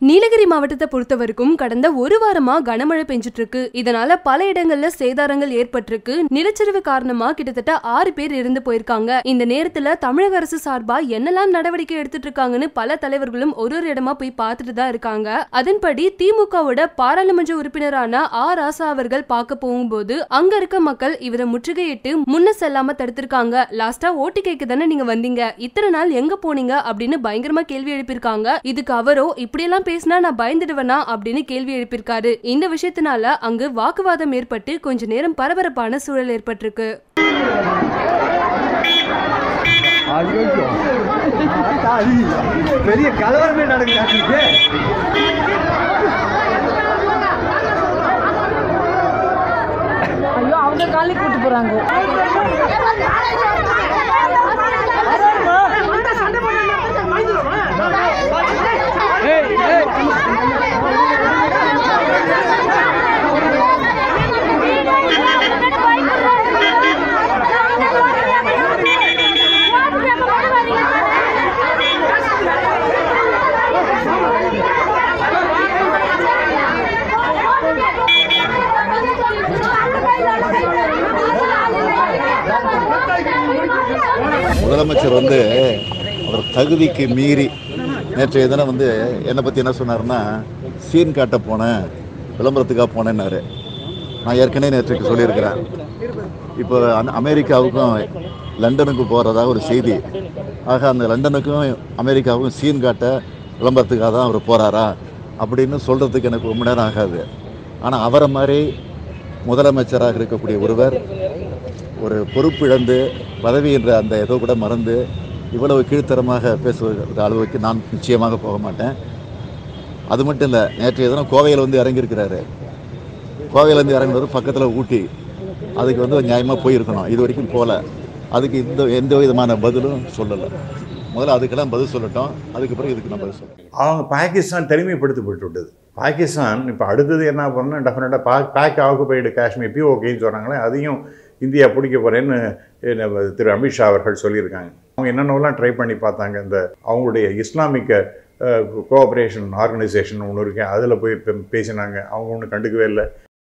நீலகிரி மாவட்டத்தை பொறுத்த வரைக்கும் கடந்த ஒரு வாரமா கனமழை பெஞ்சிட்டு இருக்கு இதனால பல இடங்கள்ல சேதாரங்கள் ஏற்பட்டிருக்கு நிலச்சரிவு காரணமா கிட்டத்தட்ட ஆறு பேர் இறந்து போயிருக்காங்க இந்த நேரத்துல தமிழக அரசு சார்பா என்னெல்லாம் நடவடிக்கை எடுத்துட்டு இருக்காங்கன்னு பல தலைவர்களும் ஒரு ஒரு இடமா போய் பார்த்துட்டு தான் இருக்காங்க அதன்படி திமுகவோட பாராளுமன்ற உறுப்பினரான ஆ ராசா அவர்கள் பார்க்க போகும்போது அங்க இருக்க மக்கள் இவரை முற்றுகையிட்டு முன்ன செல்லாம தடுத்திருக்காங்க லாஸ்டா ஓட்டு கேட்க தானே நீங்க வந்தீங்க இத்தனை நாள் எங்க போனீங்க அப்படின்னு பயங்கரமா கேள்வி எழுப்பியிருக்காங்க இதுக்கு அவரோ இப்படியெல்லாம் பேசினா நான் பயந்துடுவேனா அப்படின்னு கேள்வி எழுப்பியிருக்காரு இந்த விஷயத்தினால அங்கு வாக்குவாதம் ஏற்பட்டு கொஞ்ச நேரம் பரபரப்பான சூழல் ஏற்பட்டிருக்கு ஐயோ ஆத்தாடி. பெரிய கலவரமே நடக்குது ஐயோ அவங்க காலைக்கு கூட்டு போறாங்க முதலமைச்சர் வந்து அவர் தகுதிக்கு மீறி நேற்றைய தினம் வந்து என்னை பற்றி என்ன சொன்னார்னா சீன் காட்ட போனேன் விளம்பரத்துக்காக போனேன்னாரு நான் ஏற்கனவே நேற்றைக்கு சொல்லியிருக்கிறேன் இப்போ அன- அமெரிக்காவுக்கும் லண்டனுக்கு போகிறதாக ஒரு செய்தி ஆக அந்த லண்டனுக்கும் அமெரிக்காவுக்கும் சீன் காட்ட விளம்பரத்துக்காக தான் அவர் போகிறாரா அப்படின்னு சொல்கிறதுக்கு எனக்கு ரொம்ப நேரம் ஆகாது ஆனால் அவரை மாதிரி முதலமைச்சராக இருக்கக்கூடிய ஒருவர் ஒரு பொறுப்பிழந்து பதவி என்ற அந்த ஏதோ கூட மறந்து இவ்வளவு கீழ்த்தரமாக பேசுவதற்கு அளவுக்கு நான் நிச்சயமாக போக மாட்டேன் அது மட்டும் இல்லை நேற்றைய தினம் கோவையில் வந்து இறங்கியிருக்கிறாரு கோவையிலேருந்து இறங்கினவர் பக்கத்தில் ஊட்டி அதுக்கு வந்து நியாயமாக போயிருக்கணும் இது வரைக்கும் போகல அதுக்கு இந்த எந்த விதமான பதிலும் சொல்லலை முதல்ல அதுக்கெல்லாம் பதில் சொல்லட்டும் அதுக்கு பிறகு இதுக்கு நான் பதில் சொல்கிறேன் அவங்க பாகிஸ்தான் தனிமைப்படுத்தப்பட்டு விட்டது பாகிஸ்தான் இப்போ அடுத்தது என்ன பண்ணணும் டெஃபினட்டாக பா பேக் ஆக்குபைடு காஷ்மீர் பிஓகேன்னு சொல்கிறாங்களே அதையும் இந்தியா பிடிக்க போகிறேன்னு திரு அமித்ஷா அவர்கள் சொல்லியிருக்காங்க அவங்க என்னென்னலாம் ட்ரை பண்ணி பார்த்தாங்க இந்த அவங்களுடைய இஸ்லாமிக்க கோஆப்ரேஷன் ஆர்கனைசேஷன் ஒன்று இருக்கு அதில் போய் பே- பேசினாங்க அவங்க ஒன்றும் கண்டுக்கவே இல்லை